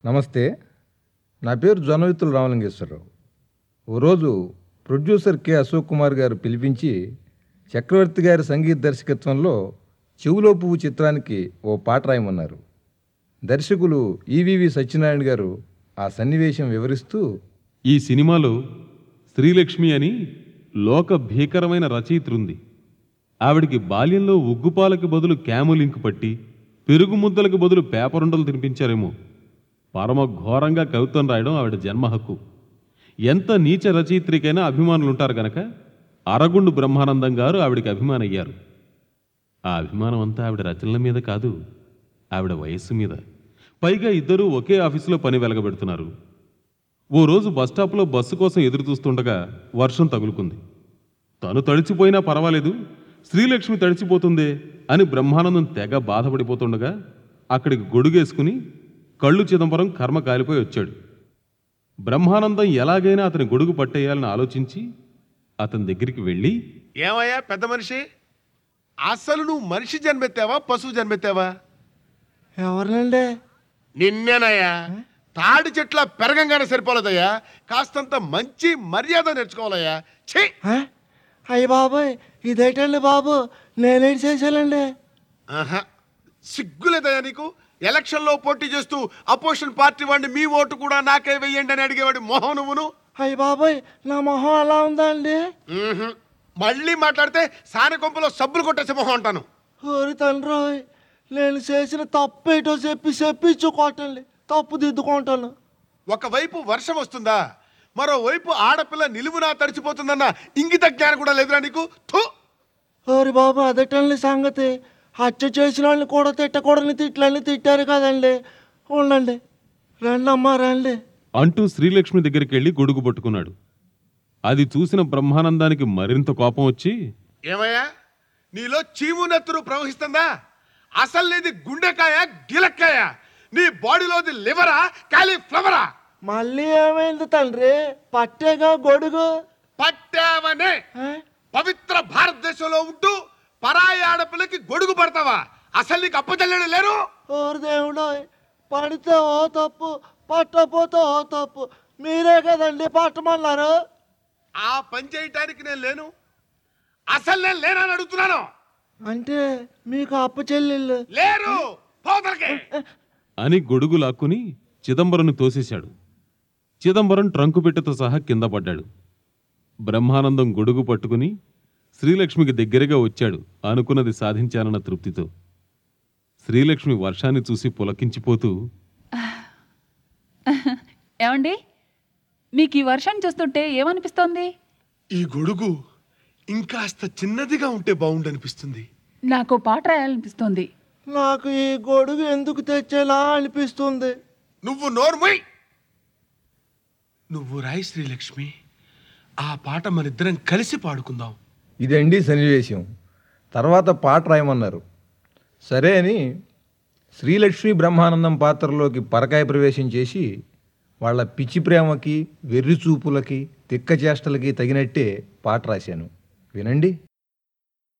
నమస్తే నా పేరు జొన్నవిత్తుల రామలింగేశ్వరరావు ఓ రోజు ప్రొడ్యూసర్ కె అశోక్ కుమార్ గారు పిలిపించి చక్రవర్తి గారి సంగీత దర్శకత్వంలో చెవులో పువ్వు చిత్రానికి ఓ పాట రాయమన్నారు దర్శకులు ఈవివి సత్యనారాయణ గారు ఆ సన్నివేశం వివరిస్తూ ఈ సినిమాలో శ్రీలక్ష్మి అని లోక భీకరమైన రచయిత్రి ఉంది ఆవిడికి బాల్యంలో ఉగ్గుపాలకి బదులు క్యాములింక్ పట్టి పెరుగు ముద్దలకు బదులు పేపరుండలు తినిపించారేమో పరమ ఘోరంగా కవిత్వం రాయడం ఆవిడ జన్మ హక్కు ఎంత నీచ రచయిత్రికైనా అభిమానులు ఉంటారు గనక అరగుండు బ్రహ్మానందం గారు ఆవిడికి అభిమానయ్యారు ఆ అభిమానం అంతా ఆవిడ రచనల మీద కాదు ఆవిడ వయస్సు మీద పైగా ఇద్దరూ ఒకే ఆఫీసులో పని వెలగబెడుతున్నారు ఓ రోజు బస్టాప్లో బస్సు కోసం ఎదురు చూస్తుండగా వర్షం తగులుకుంది తను తడిచిపోయినా పర్వాలేదు శ్రీలక్ష్మి తడిచిపోతుందే అని బ్రహ్మానందం తెగ బాధపడిపోతుండగా అక్కడికి గొడుగేసుకుని కళ్ళు చిదంబరం కర్మ కాలిపోయి వచ్చాడు బ్రహ్మానందం ఎలాగైనా అతని గొడుగు పట్టేయాలని ఆలోచించి అతని దగ్గరికి వెళ్ళి ఏమయ్యా పెద్ద మనిషి అసలు నువ్వు మనిషి జన్మెత్తావా పశువు జన్మెత్తావా ఎవరినండి నిన్నేనయ్యా తాడి చెట్ల పెరగంగానే సరిపోలేదయ్యా కాస్తంత మంచి మర్యాద నేర్చుకోవాలయ్యా ఛీ అయ్య బాబాయ్ ఇదేటండి బాబు నేనేం చేశానండి ఆహా సిగ్గులేదయ్యా నీకు ఎలక్షన్లో పోటీ చేస్తూ అపోజిషన్ పార్టీ వాడిని మీ ఓటు కూడా నాకే వెయ్యండి అని అడిగేవాడి మొహం నువ్వును అయ్య బాబాయ్ నా మొహం అలా ఉందా అండి మ్మ్హ్. మళ్ళీ మాట్లాడితే సాని కొంపలో సబ్బులు కొట్టేసే మొహం అంటాను ఓరి తండ్రి నేను చేసిన తప్పు ఏంటో చెప్పి చెప్పించుకోవటండి తప్పు దిద్దుకుంటాను ఒకవైపు వర్షం వస్తుందా మరోవైపు ఆడపిల్ల నిలువునా తడిచిపోతుందన్న ఇంగిత జ్ఞానం కూడా లేదురా నీకు థూ ఓరి బాబు అదేటండి సంగతి హత్య చేసిన వాళ్ళని కూడా తిట్టకూడని తిట్లన్నీ తిట్టారు కదండి ఉండండి రండి అమ్మా రండి అంటూ శ్రీలక్ష్మి దగ్గరికి వెళ్ళి గొడుగు పట్టుకున్నాడు అది చూసిన బ్రహ్మానందానికి మరింత కోపం వచ్చి ఏమయ్యా నీలో చీము నెత్తురు ప్రవహిస్తుందా అసలు నీది గుండెకాయ గిలక్కాయ నీ బాడీలోది లివరా కాలీఫ్లవరా మళ్ళీ ఏమైంది తండ్రి పట్టేగా గొడుగు పట్టావనే ఆ? పవిత్ర భారతదేశంలో ఉంటూ పరాయి ఆడపిల్లకి గొడుగు పడతావా అసలు నీకు అప్పచెల్లెడు లేరు ఓరి దేవుడు పడితే ఓ తప్పు పట్టపోతే ఓ తప్పు మీరే కదండి పట్టమన్నారు ఆ పని చేయటానికి నేను లేను అసలు నేను లేనని అడుగుతున్నాను అంటే మీకు అప్పు చెల్లెళ్ళు లేరు పోతలకి అని గొడుగు లాక్కుని చిదంబరంను తోసేశాడు చిదంబరం ట్రంకు పెట్టెతో సహా కింద పడ్డాడు బ్రహ్మానందం గొడుగు పట్టుకుని శ్రీలక్ష్మికి దగ్గరగా వచ్చాడు అనుకున్నది సాధించానన్న తృప్తితో శ్రీలక్ష్మి వర్షాన్ని చూసి పులకించిపోతూ ఏమండి మీకు ఈ వర్షం చూస్తుంటే ఏమనిపిస్తోంది ఈ గొడుగు ఇంకాస్త చిన్నదిగా ఉంటే బాగుండనిపిస్తుంది నాకు పాట రాయాలనిపిస్తోంది నాకు ఈ గొడుగు ఎందుకు తెచ్చేలా అనిపిస్తుంది నువ్వు నోర్మై నువ్వు రాయి శ్రీలక్ష్మి ఆ పాట మనిద్దరం కలిసి పాడుకుందాం ఇదండి సన్నివేశం తర్వాత పాట రాయమన్నారు సరే అని శ్రీలక్ష్మి బ్రహ్మానందం పాత్రలోకి పరకాయ ప్రవేశం చేసి వాళ్ళ పిచ్చి ప్రేమకి వెర్రి చూపులకి తిక్క చేష్టలకి తగినట్టే పాట రాశాను వినండి